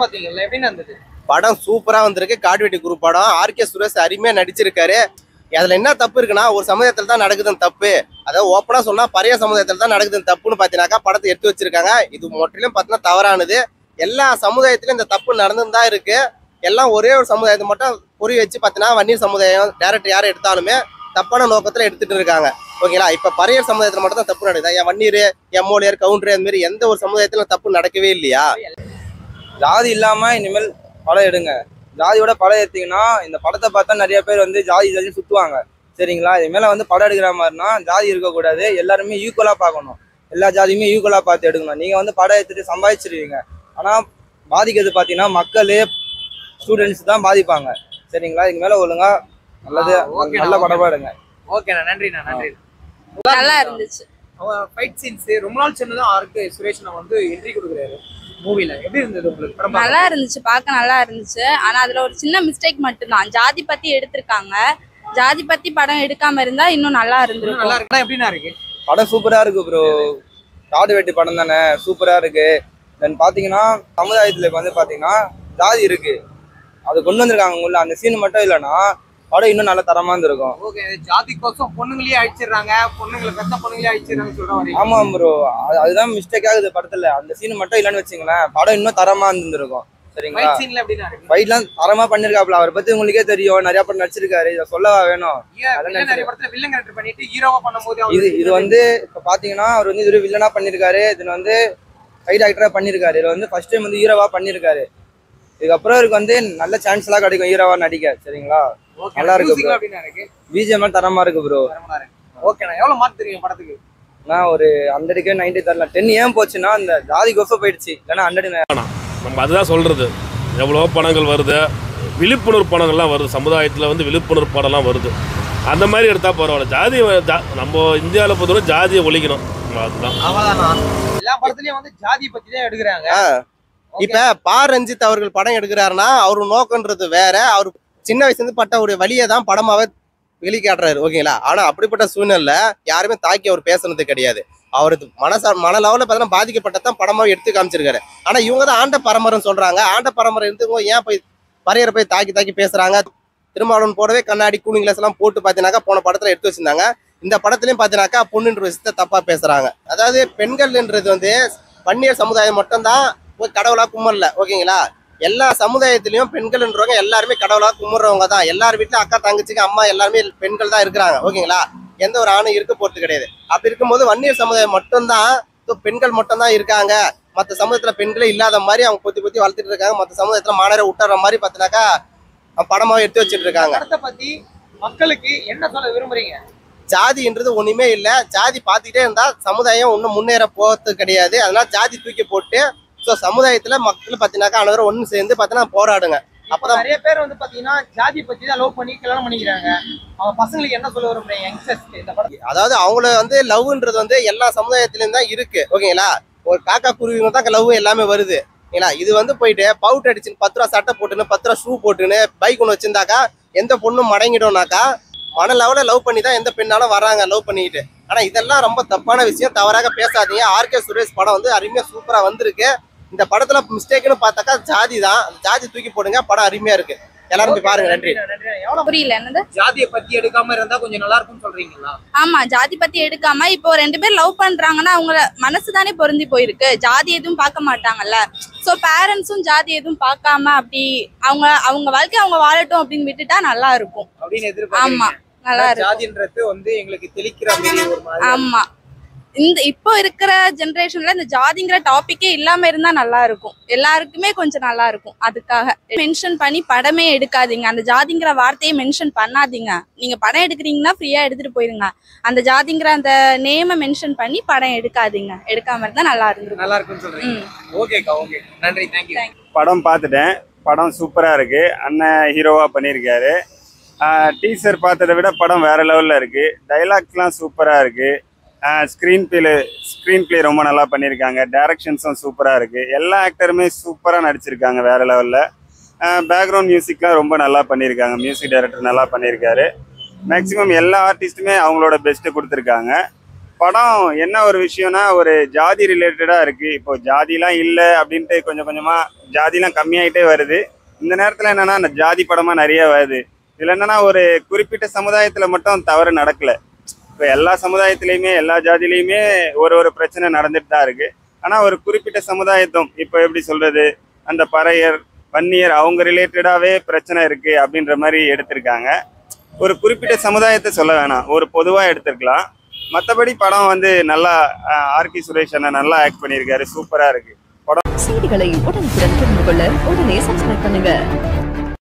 பாத்தீங்கல்ல எப்படின்னு இருந்தது படம் சூப்பரா வந்திருக்கு காட்வெட்டி குரூப் படம் ஆர்கே சுரேஷ் அருமையா நடிச்சிருக்காரு அதுல என்ன தப்பு இருக்குன்னா ஒரு சமுதாயத்துல தான் நடக்குதுன்னு தப்பு அதாவது ஓப்பனா சொன்னா பழைய சமுதாயத்துல தான் நடக்குதுன்னு தப்புன்னு பாத்தீங்கன்னாக்கா படத்தை எடுத்து வச்சிருக்காங்க இது முற்றிலும் பார்த்தீங்கன்னா தவறானது எல்லா சமுதாயத்திலும் இந்த தப்பு நடந்துன்னு தான் இருக்கு எல்லாம் ஒரே ஒரு சமுதாயத்தை மட்டும் புரி வச்சு பார்த்தீங்கன்னா வன்னியர் சமுதாயம் டேரக்டர் யாரை எடுத்தாலுமே தப்பான நோக்கத்துல எடுத்துட்டு இருக்காங்க ஓகேங்களா இப்ப பறையர் சமுதாயத்துல மட்டும் தான் தப்பு நடக்குது என் வன்னியர் எம்மோலியர் கவுண்டர் அந்த மாதிரி எந்த ஒரு சமுதாயத்திலும் தப்பு நடக்கவே இல்லையா ஜாதி இல்லாம இனிமேல் படம் எடுங்க ஜாதியோட படம் எடுத்தீங்கன்னா இந்த படத்தை பார்த்தா நிறைய பேர் வந்து ஜாதி ஜாதி சுத்துவாங்க சரிங்களா இது மேல வந்து படம் எடுக்கிற மாதிரினா ஜாதி இருக்கக்கூடாது எல்லாருமே ஈக்குவலா பார்க்கணும் எல்லா ஜாதியுமே ஈக்குவலா பார்த்து எடுக்கணும் நீங்க வந்து படம் எடுத்துட்டு சம்பாதிச்சிருவீங்க ஆனா பாதிக்கிறது பாத்தீங்கன்னா மக்களே ஸ்டூடெண்ட்ஸ் தான் பாதிப்பாங்க சரிங்களா இதுக்கு மேல ஒழுங்கா நல்லது ஆ, okay நல்ல ண்ணா, படமா எடுங்க ஓகேண்ணா நன்றிண்ணா நன்றி நல்லா இருந்துச்சு ஃபைட் சீன்ஸ் ரொம்ப நாள் சொன்னதும் ஆர்க்கு சுரேஷ் நான் வந்து என்ட்ரி கொடுக்குறாரு மூவில எப்படி இருந்தது உங்களுக்கு படம் நல்லா இருந்துச்சு பார்க்க நல்லா இருந்துச்சு ஆனா அதுல ஒரு சின்ன மிஸ்டேக் மட்டும்தான் ஜாதி பத்தி எடுத்திருக்காங்க ஜாதி பத்தி படம் எடுக்காம இருந்தா இன்னும் நல்லா பார்க்க இருந்திருக்கும் நல்லா இருக்குண்ணா எப்படிண்ணா இருக்கு படம் சூப்பரா இருக்கு ப்ரோ காடு வெட்டி படம் தானே சூப்பரா இருக்கு தென் பாத்தீங்கன்னா சமுதாயத்துல இப்ப வந்து பாத்தீங்கன்னா ஜாதி இருக்கு அது கொண்டு வந்திருக்காங்க உள்ள அந்த சீன் மட்டும் இல்லைன்னா படம் இன்னும் நல்ல தரமா இருந்திருக்கும் ஓகே ஜாதி கோசம் பொண்ணுங்களே அழிச்சிடுறாங்க பொண்ணுங்களை பெத்த பொண்ணுங்களே அழிச்சிடுறாங்க சொல்ற மாதிரி ஆமா ப்ரோ அதுதான் மிஸ்டேக் ஆகுது படத்துல அந்த சீன் மட்டும் இல்லைன்னு வச்சுங்களேன் படம் இன்னும் தரமா இருந்திருக்கும் சரிங்களா ஃபைட் சீன்ல எப்படிண்ணா இருக்கு ஃபைட்லாம் தரமா பண்ணிருக்காப்ல அவரை பத்தி உங்களுக்கே தெரியும் நிறைய படம் நடிச்சிருக்காரு இதை சொல்லவா வேணும் ஏன் அதான் வில்லன் நிறைய படத்துல வில்லன் கேரக்டர் பண்ணிட்டு ஹீரோவா பண்ணும்போது இது இது வந்து இப்ப பாத்தீங்கன்னா அவர் வந்து இது வில்லனா பண்ணிருக்காரு இதுல வந்து ஃபைட் ஆக்டரா பண்ணிருக்காரு இதுல வந்து ஃபர்ஸ்ட் டைம் வந்து ஹீரோவா பண்ணிருக்காரு இதுக்கப்புறம் இவருக்கு வந்து நல்ல சான்ஸ் எல்லாம் கிடைக்கும் ஹீரோவா நடிக்க சரிங்களா ஓகே நல்லா இருக்கு bro. எப்படிண்ணா இருக்கு பிஜிஎம் தரமா இருக்கு ப்ரோ தரமா இருக்கு ஓகேண்ணா எவ்வளவு மார்க் தெரியும் படத்துக்கு நான் ஒரு ஹண்ட்ரடுக்கு நைன்டி தரலாம் டென் ஏன் போச்சுன்னா இந்த ஜாதி கொஃப போயிடுச்சு இல்லைன்னா ஹண்ட்ரட் நம்ம அதுதான் சொல்கிறது எவ்வளோ படங்கள் வருது விழிப்புணர்வு படங்கள்லாம் வருது சமுதாயத்தில் வந்து விழிப்புணர்வு படம்லாம் வருது அந்த மாதிரி எடுத்தால் பரவாயில்ல ஜாதி ஜா- நம்ம இந்தியாவில் பொறுத்தவரை ஜாதியை ஒழிக்கணும் அதுதான் அவ்வளவுதானா எல்லா படத்துலயும் வந்து ஜாதி பத்தி தான் எடுக்கிறாங்க இப்ப பா ரஞ்சித் அவர்கள் படம் எடுக்கிறாருன்னா அவரு நோக்கன்றது வேற அவர் சின்ன வயசுல இருந்து பட்ட ஒரு வழியை தான் படமாவே வெளிக்காட்டுறாரு ஓகேங்களா ஆனா அப்படிப்பட்ட சூழ்நிலை யாருமே தாக்கி அவர் பேசுனது கிடையாது அவருக்கு மனசா மன லெவலில் பார்த்தீங்கன்னா பாதிக்கப்பட்டதான் படமா எடுத்து காமிச்சிருக்காரு ஆனா இவங்க தான் ஆண்ட பரம்பரைன்னு சொல்றாங்க ஆண்ட பரம்பரை இருந்தவங்க ஏன் போய் பரையரை போய் தாக்கி தாக்கி பேசுறாங்க திருமாவளவன் போடவே கண்ணாடி கூலிங் கிளாஸ் எல்லாம் போட்டு பார்த்தீங்கன்னாக்கா போன படத்துல எடுத்து வச்சிருந்தாங்க இந்த படத்துலயும் பார்த்தீங்கன்னாக்கா பொண்ணுன்ற விஷயத்த தப்பா பேசுறாங்க அதாவது பெண்கள்ன்றது வந்து வன்னியர் சமுதாயம் மட்டும்தான் போய் கடவுளா கும்பிடல ஓகேங்களா எல்லா சமுதாயத்திலயும் பெண்கள்ன்றவங்க எல்லாருமே கடவுளா கும்பிடுறவங்க தான் எல்லார் வீட்லயும் அக்கா தங்கச்சிக்கு அம்மா எல்லாருமே பெண்கள் தான் இருக்கிறாங்க ஓகேங்களா எந்த ஒரு ஆணும் இருக்க போறது கிடையாது அப்படி இருக்கும்போது வன்னியர் சமுதாயம் மட்டும்தான் so பெண்கள் மட்டும்தான் இருக்காங்க மற்ற சமூகத்துல பெண்களே இல்லாத மாதிரி அவங்க பொத்தி பொத்தி வளர்த்துட்டு இருக்காங்க மற்ற சமுதாயத்துல மாணவரை விட்டுற மாதிரி பார்த்தினாக்கா படமாவே எடுத்து வச்சிட்டு இருக்காங்க படத்தை பத்தி மக்களுக்கு என்ன சொல்ல விரும்புறீங்க ஜாதின்றது ஒண்ணுமே இல்ல ஜாதி பார்த்துக்கிட்டே இருந்தா சமுதாயம் இன்னும் முன்னேற போறது கிடையாது அதனால ஜாதி தூக்கி போட்டு ஸோ சமுதாயத்துல மக்கள் பார்த்தீங்கன்னாக்கா அனைவரும் ஒன்று சேர்ந்து பார்த்தீங்கன்னா போராடுங்க அப்ப அப்பதான் நிறைய பேர் வந்து பாத்தீங்கன்னா ஜாதி பத்தி தான் லவ் பண்ணி கல்யாணம் பண்ணிக்கிறாங்க அவங்க பசங்களுக்கு என்ன சொல்ல விரும்புறீங்க யங்ஸ்டர்ஸ்க்கு இந்த படம் அதாவது அவங்கள வந்து லவ்ன்றது வந்து எல்லா சமுதாயத்திலயும் தான் இருக்கு ஓகேங்களா ஒரு காக்கா குருவிங்க தான் லவ் எல்லாமே வருது ஓகேங்களா இது வந்து போயிட்டு பவுட் அடிச்சுன்னு பத்து ரூபா சட்டை போட்டுன்னு பத்து ரூபா ஷூ போட்டுன்னு பைக் ஒன்று வச்சிருந்தாக்கா எந்த பொண்ணும் மடங்கிடும்னாக்கா மன லெவலில் லவ் பண்ணி தான் எந்த பெண்ணாலும் வராங்க லவ் பண்ணிக்கிட்டு ஆனா இதெல்லாம் ரொம்ப தப்பான விஷயம் தவறாக பேசாதீங்க ஆர்கே சுரேஷ் படம் வந்து அருமையா சூப்பரா வந்திருக்கு இந்த படத்துல மிஸ்டேக்னு பார்த்தாக்கா ஜாதி தான் அந்த ஜாதி தூக்கி போடுங்க படம் அருமையா இருக்கு எல்லாரும் போய் பாருங்க நன்றி நன்றி எவ்வளவு புரியல என்னது ஜாதியை பத்தி எடுக்காம இருந்தா கொஞ்சம் நல்லா இருக்கும்னு சொல்றீங்களா ஆமா ஜாதி பத்தி எடுக்காம இப்போ ரெண்டு பேர் லவ் பண்றாங்கன்னா அவங்க மனசு தானே பொருந்தி போயிருக்கு ஜாதி எதுவும் பார்க்க மாட்டாங்கல்ல சோ பேரண்ட்ஸும் ஜாதி எதுவும் பார்க்காம அப்படி அவங்க அவங்க வாழ்க்கை அவங்க வாழட்டும் அப்படின்னு விட்டுட்டா நல்லா இருக்கும் அப்படின்னு ஆமா எதிர்பார்க்கறீங்க நல்லா இருக்கும் ஜாதின்றது வந்து எங்களுக்கு தெளிக்கிற மாதிரி ஒரு மாதிரி ஆமா இந்த இப்போ இருக்கிற ஜெனரேஷன்ல இந்த ஜாதிங்கிற டாபிக்கே இல்லாம இருந்தா நல்லா இருக்கும் எல்லாருக்குமே கொஞ்சம் நல்லா இருக்கும் அதுக்காக மென்ஷன் பண்ணி படமே எடுக்காதீங்க அந்த ஜாதிங்கிற வார்த்தையை மென்ஷன் பண்ணாதீங்க நீங்க படம் எடுக்கிறீங்கன்னா ஃப்ரீயா எடுத்துட்டு போயிருங்க அந்த ஜாதிங்கிற அந்த நேமை மென்ஷன் பண்ணி படம் எடுக்காதீங்க எடுக்காம இருந்தா நல்லா இருந்திருக்கும் நல்லா இருக்கும்னு சொல்றீங்க ம். ஓகேக்கா ஓகே நன்றி தேங்க்யூ படம் பார்த்துட்டேன் படம் சூப்பராக இருக்கு அண்ணன் ஹீரோவாக பண்ணியிருக்காரு டீசர் பார்த்ததை விட படம் வேற லெவலில் இருக்கு டைலாக்ஸ்லாம் சூப்பராக இருக்கு ஸ்க்ரீன் பிளே ஸ்க்ரீன் பிளே ரொம்ப நல்லா பண்ணியிருக்காங்க டைரக்ஷன்ஸும் சூப்பராக இருக்கு எல்லா ஆக்டருமே சூப்பராக நடிச்சிருக்காங்க வேற லெவலில் பேக்ரவுண்ட் மியூசிக்லாம் ரொம்ப நல்லா பண்ணியிருக்காங்க மியூசிக் டைரக்டர் நல்லா பண்ணியிருக்காரு மேக்ஸிமம் எல்லா ஆர்டிஸ்ட்டுமே அவங்களோட பெஸ்ட்டு கொடுத்துருக்காங்க படம் என்ன ஒரு விஷயம்னா ஒரு ஜாதி ரிலேட்டடா இருக்கு இப்போ ஜாதிலாம் இல்லை அப்படின்ட்டு கொஞ்சம் கொஞ்சமா ஜாதிலாம் கம்மியாயிட்டே வருது இந்த நேரத்துல என்னன்னா அந்த ஜாதி படமா நிறைய வருது இதுல என்னன்னா ஒரு குறிப்பிட்ட சமுதாயத்துல மட்டும் தவறு நடக்கல இப்போ எல்லா சமுதாயத்திலையுமே எல்லா ஜாதியிலையுமே ஒரு ஒரு பிரச்சனை நடந்துட்டு தான் இருக்கு ஆனா ஒரு குறிப்பிட்ட சமுதாயத்தும் இப்போ எப்படி சொல்றது அந்த பறையர் வன்னியர் அவங்க ரிலேட்டடாவே பிரச்சனை இருக்கு அப்படின்ற மாதிரி எடுத்திருக்காங்க ஒரு குறிப்பிட்ட சமுதாயத்தை சொல்ல வேணாம் ஒரு பொதுவா எடுத்திருக்கலாம் மற்றபடி படம் வந்து நல்லா ஆர்கி சுரேஷ் அண்ணன் நல்லா ஆக்ட் பண்ணியிருக்காரு சூப்பரா இருக்கு செய்திகளை உடனுக்குடன் தெரிந்து கொள்ள உடனே சப்ஸ்கிரைப் பண்ணுங்க